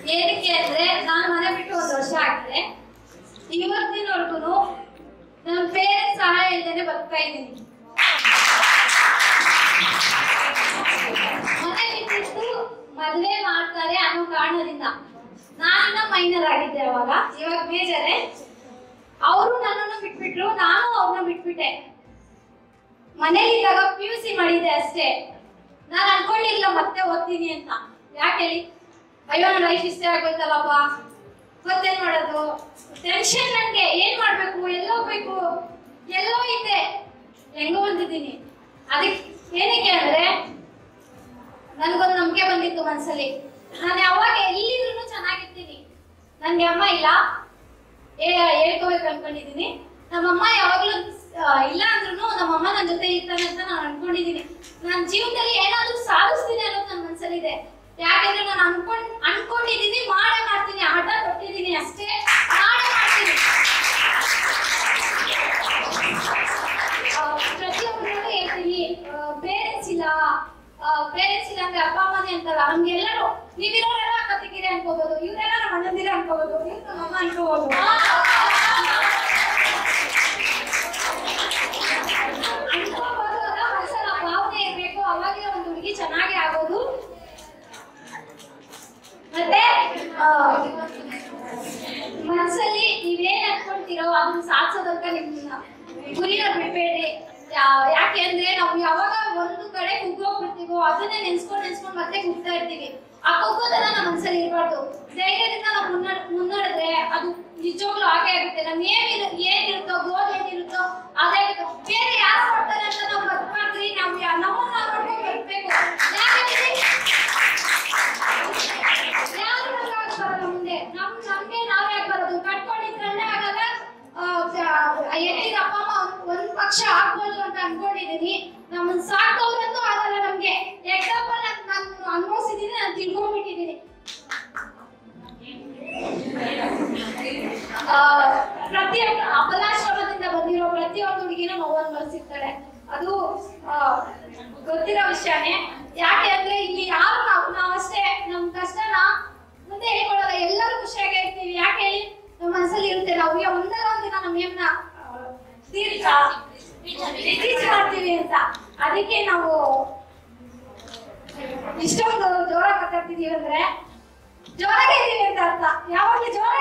ಏನಕ್ಕೆ ಅಂದ್ರೆ ನಾನು ಮನೆ ಬಿಟ್ಟು ಒಂದು ವರ್ಷ ಆಗಿದೆ ಇವತ್ತಿನವರೆಗೂ ನನ್ನ ಪೇರೆಂಟ್ಸ್ ಸಹಾಯ ಇಲ್ಲದೆ ಬದುಕ್ತಾ ಇದ್ದೀನಿ ಮನೆ ಬಿಟ್ಟಿದ್ದು ಮದ್ವೆ ಮಾಡ್ತಾರೆ ಅನ್ನೋ ಕಾರಣದಿಂದ ನಾನಿನ್ನ ಮೈನರ್ ಆಗಿದ್ದೆ ಅವಾಗ ಇವಾಗ ಮೇಜರೇ ಅವರು ನನ್ನನ್ನು ಬಿಟ್ಬಿಟ್ರು ನಾನು ಅವ್ರನ್ನ ಬಿಟ್ಬಿಟ್ಟೆ ಮನೇಲಿದ್ದಾಗ ಪಿ ಯು ಸಿ ಮಾಡಿದೆ ಅಷ್ಟೇ ನಾನು ಅನ್ಕೊಂಡಿಲ್ಲ ಮತ್ತೆ ಓದ್ತೀನಿ ಅಂತ ಯಾಕೆ ಹೇಳಿ ಅಯ್ಯೋ ನನ್ನ ಲೈಫ್ ಇಷ್ಟೇ ಆಗೋಯ್ತಲ್ಲಪ್ಪ ಮತ್ತೇನ್ ಮಾಡೋದು ಟೆನ್ಷನ್ ನನಗೆ ಏನ್ ಮಾಡ್ಬೇಕು ಎಲ್ಲೋಗ್ಬೇಕು ಎಲ್ಲೋ ಇದ್ದೆ ಹೆಂಗೋ ಬಂದಿದ್ದೀನಿ ಅದಕ್ಕೆ ಏನಕ್ಕೆ ಅಂದ್ರೆ ನನ್ಗೊಂದು ನಂಬಿಕೆ ಬಂದಿತ್ತು ಮನ್ಸಲ್ಲಿ ನಾನು ಯಾವಾಗ ಎಲ್ಲಿದ್ರು ಚೆನ್ನಾಗಿರ್ತೀನಿ ನನ್ಗೆ ಅಮ್ಮ ಇಲ್ಲ ಏ- ಹೇಳ್ಕೋಬೇಕು ಅನ್ಕೊಂಡಿದೀನಿ ನಮ್ಮಮ್ಮ ಯಾವಾಗ್ಲೂ ಆ, ಇಲ್ಲ ಅಂದ್ರೂ ನಮ್ಮಮ್ಮ ನನ್ನ ಜೊತೆ ಇರ್ತಾನೆ ಅಂತ ನಾನು ಅನ್ಕೊಂಡಿದೀನಿ ನನ್ನ ಜೀವನದಲ್ಲಿ ಏನಾದ್ರೂ ಸಾಧಿಸ್ತೀನಿ ಅನ್ನೋದು ನನ್ನ ಮನ್ಸಲ್ಲಿದೆ ಯಾಕೆಂದ್ರೆ ನಾನು ಅನ್ಕೊಂಡ್ ಅನ್ಕೊಂಡಿದೀನಿ ಮಾಡೇ ಮಾಡ್ತೀನಿ ಹಠ ಕೊಟ್ಟಿದ್ದೀನಿ ಅಷ್ಟೇ ಮಾಡೇ ಮಾಡ್ತೀನಿ ಆ, ಪ್ರತಿಯೊಬ್ಬರಲ್ಲೂ ಹೇಳ್ತೀನಿ ಪೇರೆಂಟ್ಸ್ ಇಲ್ಲ ಪೇರೆಂಟ್ಸ್ ಇಲ್ಲ ಅಂದ್ರೆ ಅಪ್ಪ ಅಮ್ಮನೇ ಅಂತಲ್ಲ ನಮ್ಗೆಲ್ಲರೂ ನೀವಿರೋರೆಲ್ಲ ಕತ್ತಿಗಿರಿ ಅನ್ಕೋಬಹುದು ಇವರೆಲ್ಲ ನಮ್ಮ ಅಣ್ಣಂದಿರ ಅನ್ಕೋಬಹುದು ಇವ್ರು ನಮ್ಮ ಅಮ್ಮ ಅನ್ಕೋಬಹುದು ಅನ್ಕೋಬಹುದು ಅಲ್ಲ ಮನಸ್ಸಲ್ಲಿ ಆ ಭಾವನೆ ಇರ್ಬೇಕು ಅವಾಗಲೇ ಒಂದು ಹುಡುಗಿ ಚೆನ್ನಾಗಿ ಆಗೋದು ಮತ್ತೆ ಆ, ಮನ್ಸಲ್ಲಿ ನೀವೇನ್ ಅನ್ಕೊಂತೀರೋ ಅದನ್ನ ಸಾಧಿಸೋದಕ್ಕ ನಿಮ್ನ ಗುರಿನ ಬಿಡ್ಬೇಡಿ ಯಾ- ಯಾಕೆ ಅಂದ್ರೆ ನಾವು ಯಾವಾಗ ಒಂದು ಕಡೆ ಕುಗ್ಗೋಗ್ಬಿಡ್ತೀವೋ ಅದನ್ನೇ ನೆನ್ಸ್ಕೊಂಡ್ ನೆನ್ಸ್ಕೊಂಡ್ ಮತ್ತೆ ಕುಗ್ತಾ ಇರ್ತೀವಿ ಆ ಕುಗ್ಗೋದನ್ನ ನಮ್ಮ ಮನ್ಸಲ್ಲಿ ಇರಬಾರ್ದು ಧೈರ್ಯದಿಂದ ನಾವು ಮುನ್ನಡೆ ಮುನ್ನಡೆದ್ರೆ ಅದು ನಿಜವಾಗ್ಲೂ ಹಾಗೆ ಆಗುತ್ತೆ ನಮ್ ಏನ್ ಏನಿರುತ್ತೋ ಗೋಲ್ ಏನಿರುತ್ತೋ ಅದೇ ಆಗುತ್ತೆ ಬೇರೆ ಯಾರು ಮಾಡ್ತಾರೆ ಅಂತ ನಾವು ಬದುಕಾಗ್ರಿ ನಾವು ಯಾ- ನಮ್ಮನ್ನ ನಾವು ನೋಡ್ಕೊಂಡು ಬದುಕ್ಬೇಕು ಯಾಕೆ ಹೇಳಿ? ಯಾರು ನಮ್ಗಾಗಿ ಬರಲ್ಲ ಮುಂದೆ ನಮ್ ನಮ್ಗೆ ನಾವೇ ಆಗಿ ಬರೋದು ಕಟ್ಕೊಂಡಿದ್ರಲ್ಲೇ ಆಗಲ್ಲ ಆ, ಆ, ಎತ್ತಿದ ಅಪ್ಪ ಅಮ್ಮ ಒಂದ್- ಒಂದ್ ಪಕ್ಷ ಆಗ್ಬೋದು ಅಂತ ಅನ್ಕೊಂಡಿದೀನಿ ನಮ್ಮನ್ ಸಾಕೋರಂತೂ ಆಗಲ್ಲ ನಮ್ಗೆ ಎಕ್ಸಾಂಪಲ್ ನಾನು ಅನ್ಭವಿಸಿದೀನಿ ನಾನು ತಿಳ್ಕೊಂಡ್ಬಿಟ್ಟಿದೀನಿ ಆ, ಪ್ರತಿಯೊಬ್ಬ ಅಬಲಾಶ್ರಮದಿಂದ ಬಂದಿರೋ ಪ್ರತಿಯೊಂದು ಹುಡುಗಿನೂ ನೋವು ಅನುಭವಿಸಿರ್ತಾಳೆ ಅದು ಆ, ಗೊತ್ತಿರೋ ವಿಷಯನೇ ಯಾಕೆ ಅಂದ್ರೆ ಇಲ್ಲಿ ಯಾರು ನಾವು ನಾವು ಅಷ್ಟೇ ನಮ್ ಕಷ್ಟನ ಮುಂದೆ ಹೇಳ್ಕೊಳ್ಳಲ್ಲ ಎಲ್ಲರೂ ಖುಷಿಯಾಗಿ ಇರ್ತೀವಿ ಯಾಕೆ ಹೇಳಿ ನಮ್ಮ ಮನಸ್ಸಲ್ಲಿ ಇರುತ್ತೆ ನಾವು ಯಾ- ಒಂದಲ್ಲ ಒಂದಿನ ನಮ್ಮ ಏಮ್ನ ರೀಚ್ ಮಾಡ್ತೀವಿ ಅಂತ ಅದಕ್ಕೆ ನಾವು ಇಷ್ಟೊಂದು ಜೋರಾಗಿ ಮಾತಾಡ್ತಿದೀವಿ ಅಂದ್ರೆ ಜೋರಾಗಿ ಇದೀವಿ ಅಂತ ಅರ್ಥ ಯಾವಾಗ್ಲೂ ಜೋರ